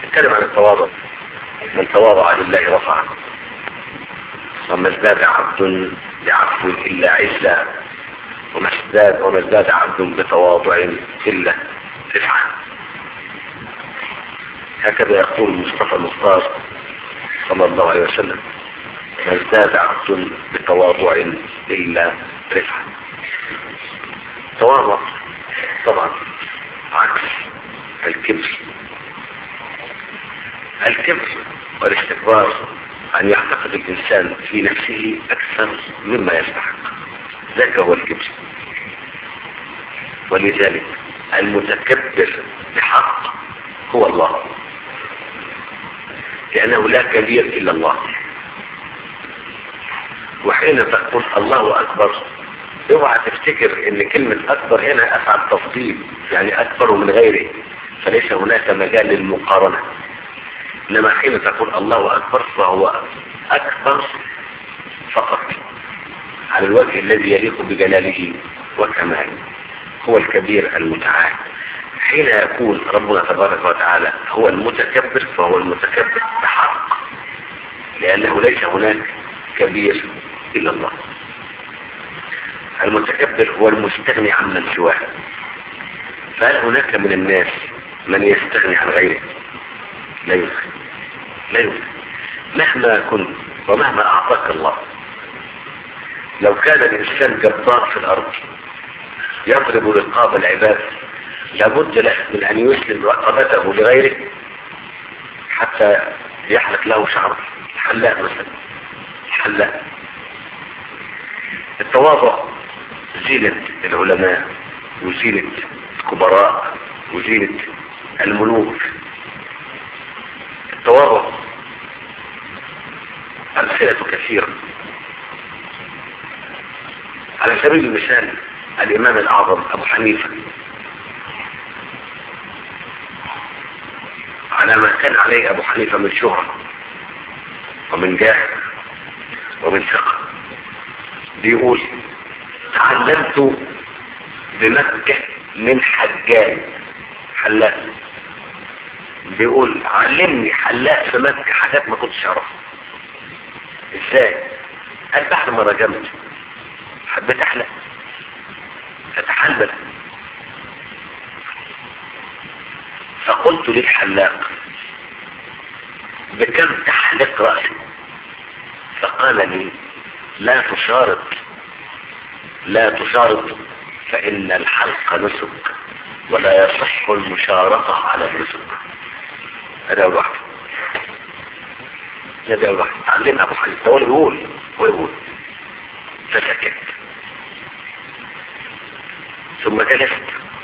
نتكلم عن التواضع من تواضع لله رفعه وما ازداد عبد بعفو الا عزا وما ازداد وما ازداد عبد بتواضع الا رفعه هكذا يقول المصطفى المختار صلى الله عليه وسلم ما ازداد عبد بتواضع الا رفعه تواضع طبعا عكس الكبر الكبر والاستكبار أن يعتقد الإنسان في نفسه أكثر مما يستحق ذاك هو الكبر ولذلك المتكبر بحق هو الله لأنه لا كبير إلا الله وحين تقول الله أكبر اوعى تفتكر ان كلمة اكبر هنا افعل تفضيل يعني اكبر من غيره فليس هناك مجال للمقارنة انما حين تقول الله اكبر فهو اكبر فقط على الوجه الذي يليق بجلاله وكماله هو الكبير المتعال حين يكون ربنا تبارك وتعالى هو المتكبر فهو المتكبر بحق لانه ليس هناك كبير الا الله المتكبر هو المستغني عمن سواه فهل هناك من الناس من يستغني عن غيره لا يمكن لا يمكن مهما كنت ومهما أعطاك الله لو كان الإنسان جبار في الأرض يضرب رقاب العباد لابد له من أن يسلم رقبته لغيره حتى يحلق له شعره حلاق مثلا حلاق التواضع زينة العلماء وزينة الكبراء وزينة الملوك التواضع أمثلة كثيرة على سبيل المثال الإمام الأعظم أبو حنيفة على ما كان عليه أبو حنيفة من شهرة ومن جاه ومن ثقة بيقول تعلمت بمكة من حجاج حلاق بيقول علمني حلاق في مكة حاجات ما كنتش اعرفها ازاي قال بعد ما رجمت حبيت احلق اتحلل فقلت للحلاق بكم تحلق رأسي فقال لي لا تشارط لا تشارط فإن الحلق نسك ولا يصح المشارطة على النسك هذا أول واحد هذا أول واحد علمنا أبو حنيفة هو اللي بيقول هو يقول فسكت ثم جلست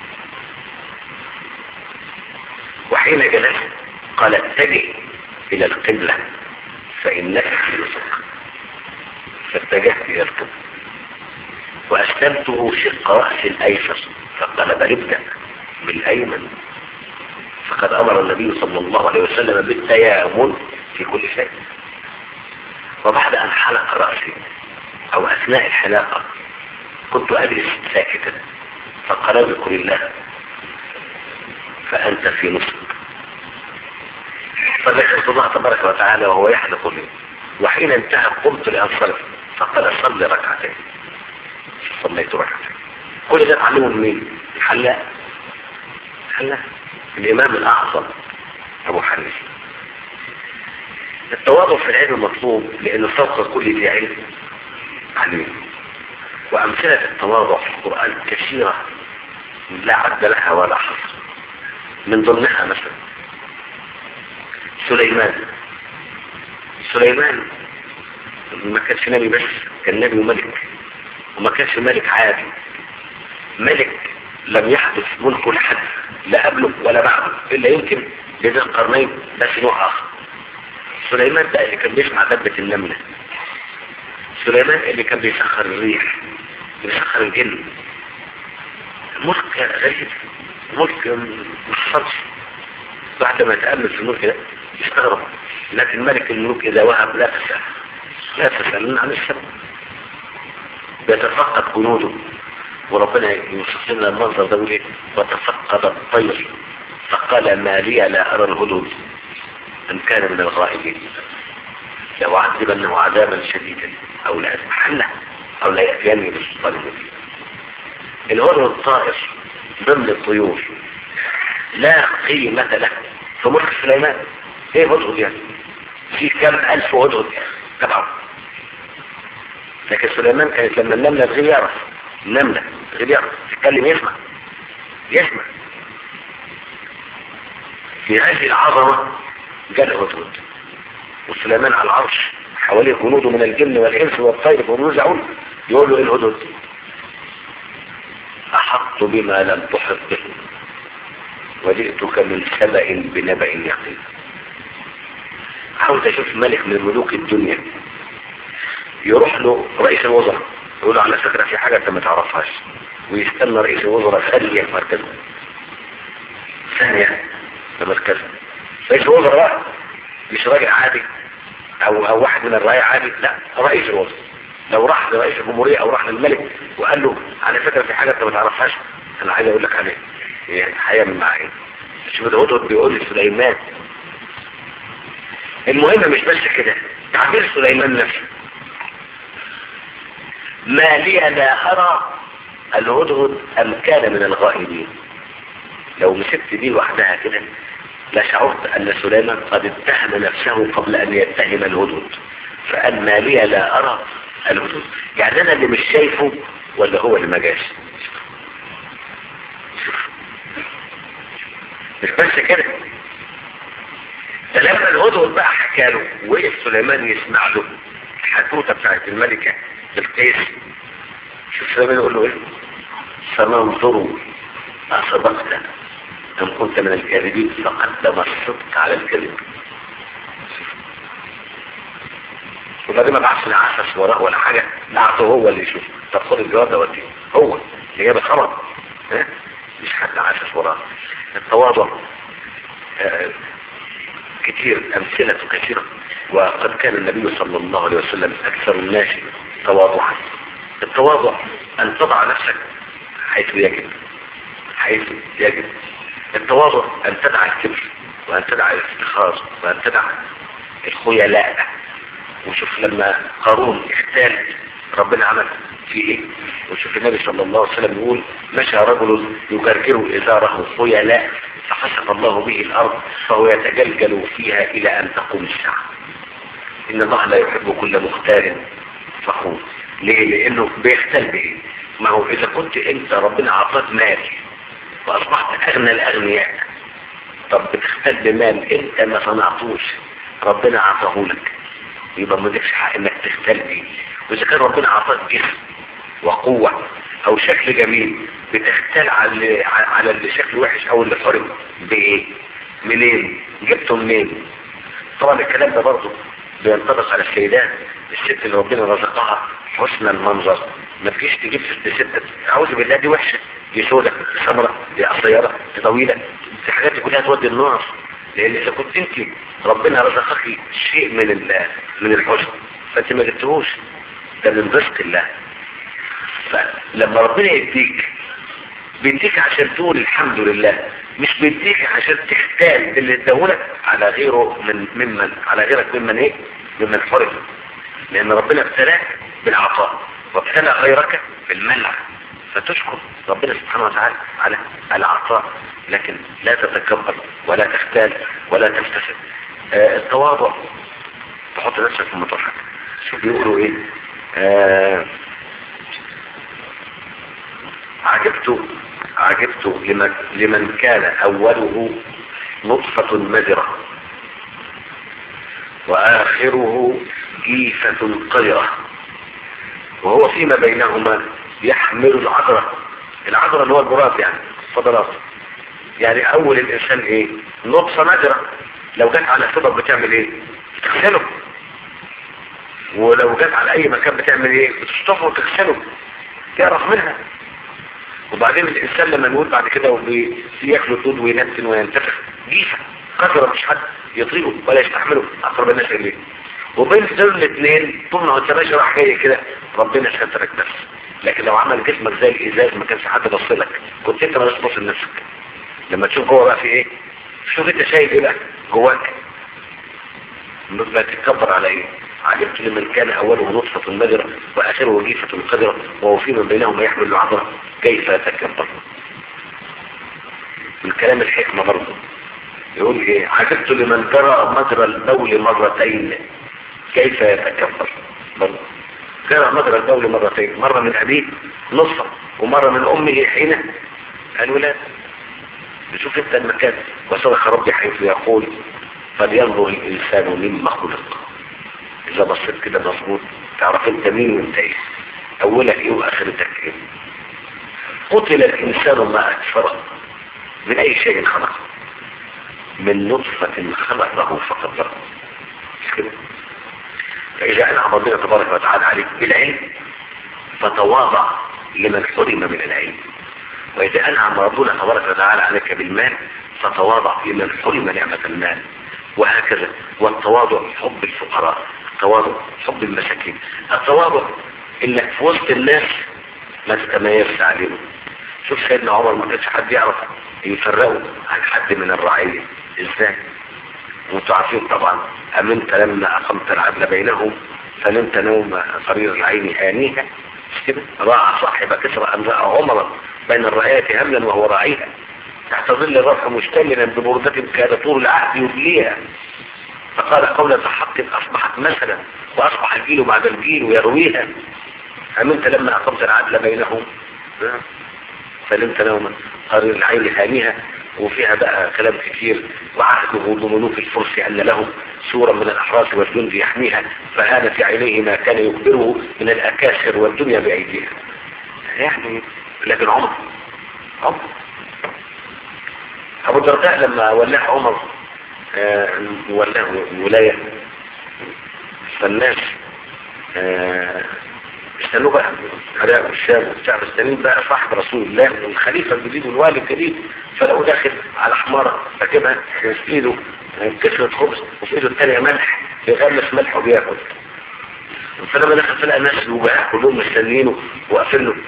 وحين جلست قال اتجه إلى القبلة فإنك في نسك فاتجهت إلى القبلة وأسلمته شق رأس الأيسر فقال بل ابدأ بالأيمن فقد أمر النبي صلى الله عليه وسلم بالتيامن في كل شيء وبعد أن حلق رأسي أو أثناء الحلاقة كنت أجلس ساكتا فقال اذكر الله فأنت في نصف فذكرت الله تبارك وتعالى وهو يحلق لي وحين انتهى قمت لأنصرف فقال صل ركعتين صليت ركعتين كل ده اتعلمه من مين؟ الحلاق الحلاق الإمام الأعظم أبو حنيفة التواضع في العلم مطلوب لأنه فوق كل ذي علم عليم وأمثلة التواضع في القرآن كثيرة لا عد لها ولا حصر من ضمنها مثلا سليمان سليمان ما كانش نبي بس كان نبي وملك وما كانش ملك عادي ملك لم يحدث ملك لحد لا قبله ولا بعده إلا يمكن لذي القرنين بس نوع آخر سليمان ده اللي كان بيسمع دبة النملة سليمان اللي كان بيسخر الريح بيسخر الجن ملك غريب ملك ما حصلش بعد ما يتأمل في الملك ده يستغرب لكن ملك الملوك إذا وهب لا تسأل لا تسألون عن السبب بيتفقد جنوده وربنا يوصف لنا المنظر ده ويقول وتفقد الطير فقال ما لي لا أرى الهدود أم كان من الغائبين لو عذبنه عذابا شديدا أو لا أتحنى أو لا يأتيني بالسلطان المبين الهدهد الطائر ضمن الطيور لا قيمة له في ملك سليمان ايه هدهد يعني في كم ألف هدهد تبعه لكن سليمان كانت لما النملة تغيب يعرف النملة تغيب يعرف تتكلم يسمع يسمع في هذه العظمة جاء الهدهد وسليمان على العرش حواليه جنوده من الجن والإنس والطير فيوزعون يقول له ايه الهدهد أحط بما لم تحط به وجئتك من سبأ بنبأ يقين عاوز اشوف ملك من ملوك الدنيا يروح له رئيس الوزراء يقول له على فكرة في حاجة انت ما تعرفهاش ويستنى رئيس الوزراء ثانية في مركزه ثانية في مركزه رئيس الوزراء بقى مش راجل عادي او او واحد من الرعاية عادي لا رئيس الوزراء لو راح لرئيس الجمهورية او راح للملك وقال له على فكرة في حاجة انت ما تعرفهاش انا عايز اقول لك عليها هي هيعمل معاه ايه شوف الهدهد بيقول لسليمان المهم مش بس كده تعبير سليمان نفسه ما لي لا أرى الهدهد أم كان من الغائبين لو مسكت دي لوحدها كده لشعرت أن سليمان قد اتهم نفسه قبل أن يتهم الهدهد فقال ما لي لا أرى الهدهد يعني أنا اللي مش شايفه ولا هو اللي ما جاش مش بس كده فلما الهدهد بقى حكى له وقف سليمان يسمع له الحدوته بتاعت الملكه بالقيس شوف سليمان يقول له ايه فننظر اصدقت ام كنت من الكاذبين فقدم الصدق على الكذب وبعدين ما بعتش العسس وراه ولا حاجه بعته هو اللي يشوف طب خد الجواب ده وديه هو اللي جاب الخبر ها مش حد عسس وراه التواضع آه كتير أمثلة كثيرة وقد كان النبي صلى الله عليه وسلم أكثر الناس تواضعا التواضع أن تضع نفسك حيث يجب حيث يجب التواضع أن تدع الكبر وأن تدع الافتخار وأن تدع الخيلاء وشوف لما قارون احتال ربنا عمل في ايه وشوف النبي صلى الله عليه وسلم يقول مشى رجل يجرجر ازاره خيلاء فخسف الله به الارض فهو يتجلجل فيها الى ان تقوم الساعة ان الله لا يحب كل مختار فخور ليه لانه بيختل بايه ما هو اذا كنت انت ربنا اعطاك مال واصبحت اغنى الاغنياء طب بتختل بمال انت ما صنعتوش ربنا اعطاه لك يبقى ما لكش حق انك تختل بيه واذا كان ربنا اعطاك جسم وقوة او شكل جميل بتختل على على اللي شكل وحش او اللي حرم بايه منين جبته منين طبعا الكلام ده برضه بينطبق على السيدات الست اللي ربنا رزقها حسن المنظر ما تجيش تجيب ست ست اعوذ بالله دي وحشه دي سودة دي سمرة دي قصيرة دي طويلة دي حاجات دي كلها تودي النار لان اذا كنت انت ربنا رزقك شيء من من الحسن فانت ما جبتهوش ده من رزق الله فلما ربنا يديك بيديك عشان تقول الحمد لله مش بيديك عشان تختال باللي اداهولك على غيره من ممن على غيرك ممن ايه ممن حرم لان ربنا ابتلاك بالعطاء وابتلى غيرك بالمنع فتشكر ربنا سبحانه وتعالى على العطاء لكن لا تتكبر ولا تختال ولا تفتسد آه التواضع تحط نفسك في مطرحك شوف بيقولوا ايه آه عجبت عجبت لمن, لمن كان أوله نطفة مزرة وآخره جيفة قذرة وهو فيما بينهما يحمل العذرة العذرة اللي هو البراز يعني فضلات يعني أول الإنسان إيه نطفة مزرة لو جت على سبب بتعمل إيه تغسله ولو جت على أي مكان بتعمل إيه بتشطفه وتغسله تعرف منها وبعدين الإنسان لما نقول بعد كده ويأكل الدود وينتن وينتفخ جيفة قدر مش حد يطيقه ولا يستحمله أقرب الناس إليه وبين دول الاثنين طول ما انت ماشي راح جاي كده ربنا سترك بس لكن لو عمل جسمك زي الإزاز ما كانش حد بص لك كنت انت ما تبص لنفسك لما تشوف جوه بقى في ايه شوف انت شايف ايه بقى جواك ما تتكبر على ايه علمت لمن كان اوله نطفة مدرة واخره جيفة قدرة وهو فيما بينهما يحمل العذرة كيف يتكبر من كلام الحكمة برضه يقول ايه عجبت لمن ترى مجرى البول مرتين كيف يتكبر برضه ترى مجرى البول مرتين مرة من ابيه نصف ومرة من امه حين الولاد شوف انت المكان وصدق ربي حيث يقول فلينظر الانسان مما خلق اذا بصيت كده مظبوط تعرف انت مين وانت ايه اولك ايه واخرتك ايه قتل الانسان ما اكثره من اي شيء خلقه من نطفة خلقه فقدره مش كده فاذا انعم ربنا تبارك وتعالى عليك بالعلم فتواضع لمن حرم من العلم واذا انعم ربنا تبارك وتعالى عليك بالمال فتواضع لمن حرم نعمة المال وهكذا والتواضع حب الفقراء التواضع حب المساكين التواضع انك في وسط الناس ما تتميزش عليهم شوف سيدنا عمر ما كانش حد يعرف يفرقه عن حد من الرعية ازاي وانتوا عارفين طبعا امنت لما اقمت العدل بينهم فنمت نوم صرير العين آنيها مش كده راعى صاحب كسرى ان راى عمرا بين الرعاية هملا وهو راعيها تحت ظل الرفع مشتملا ببردة كان طول العهد يبليها فقال قولة حق أصبحت مثلا وأصبح الجيل بعد الجيل يرويها أمنت لما أقمت العدل بينهم سلمت نوما قرر العين هانيها وفيها بقى كلام كتير وعهده بملوك الفرس أن لهم سورة من الأحراس والجند يحميها فهان في عينيه ما كان يخبره من الأكاسر والدنيا بأيديها يعني لكن عمر عمر أبو الدرداء لما ولاه عمر آه ولاه ولاية فالناس آه استنوا بقى عراق والشام والشعب السليم بقى صاحب رسول الله والخليفة الجديد والوالي الجديد فلقوا داخل على حمارة راكبها وفي ايده كسرة خبز وفي ايده الثانية ملح بيغمس ملح وبياكل فلما دخل فلقى الناس الوجهاء كلهم مستنيينه واقفين له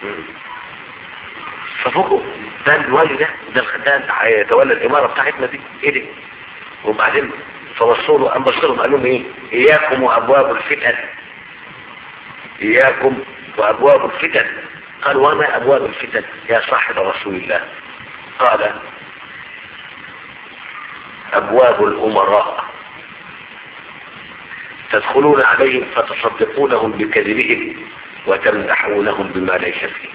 ففوقوا ده الوالي ده ده الخدام هيتولى الاماره بتاعتنا دي ايه دي وبعدين فبصوا له قام بص لهم قال لهم ايه اياكم وابواب الفتن اياكم وابواب الفتن قال وما ابواب الفتن يا صاحب رسول الله قال ابواب الامراء تدخلون عليهم فتصدقونهم بكذبهم وتمدحونهم بما ليس فيه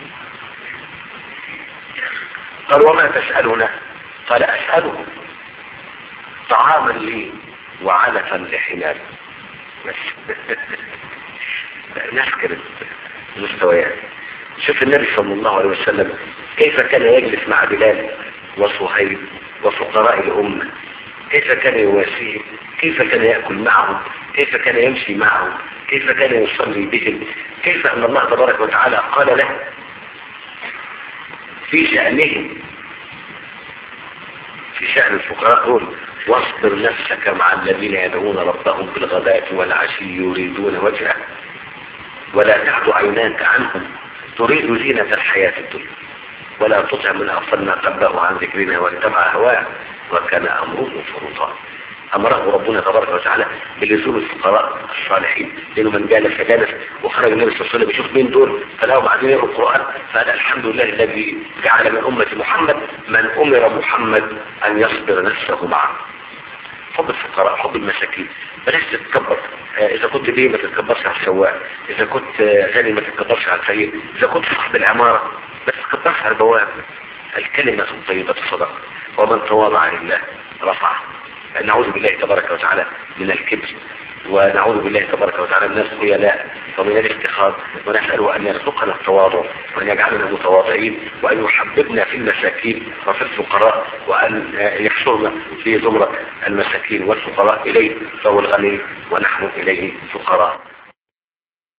قال وما تسألنا قال أسألكم طعاما لي وعلفا لحمار بس ناس كانت مستويات شوف النبي صلى الله عليه وسلم كيف كان يجلس مع بلال وصهيب وفقراء الأمة كيف كان يواسيهم كيف كان يأكل معهم كيف كان يمشي معهم كيف كان يصلي بهم كيف أن الله تبارك وتعالى قال له في شأنهم في شأن الفقراء دول واصبر نفسك مع الذين يدعون ربهم بالغداة والعشي يريدون وجهه ولا تعد عيناك عنهم تريد زينة الحياة الدنيا ولا تطع من أغفلنا قلبه عن ذكرنا واتبع هواه وكان أمره فرطا أمره ربنا تبارك وتعالى بلزوم الفقراء الصالحين لأنه من جالس جالس وخرج النبي صلى الله عليه وسلم يشوف مين دول فلقوا بعدين يقرأ القرآن فهذا الحمد لله الذي جعل من أمة محمد من أمر محمد أن يصبر نفسه معه حب الفقراء حب المساكين بلاش تتكبر آه إذا كنت ليه ما تتكبرش على السواق إذا كنت آه غني ما تتكبرش على الفقير إذا كنت صاحب العمارة ما تتكبرش على البواب الكلمة الطيبة الصدقة ومن تواضع لله رفعه نعوذ بالله تبارك وتعالى من الكبر ونعوذ بالله تبارك وتعالى من الخيلاء ومن الافتخار ونسأل أن يرزقنا التواضع وأن يجعلنا متواضعين وأن يحببنا في المساكين وفي الفقراء وأن يحشرنا في زمرة المساكين والفقراء إليه فهو الغني ونحن إليه فقراء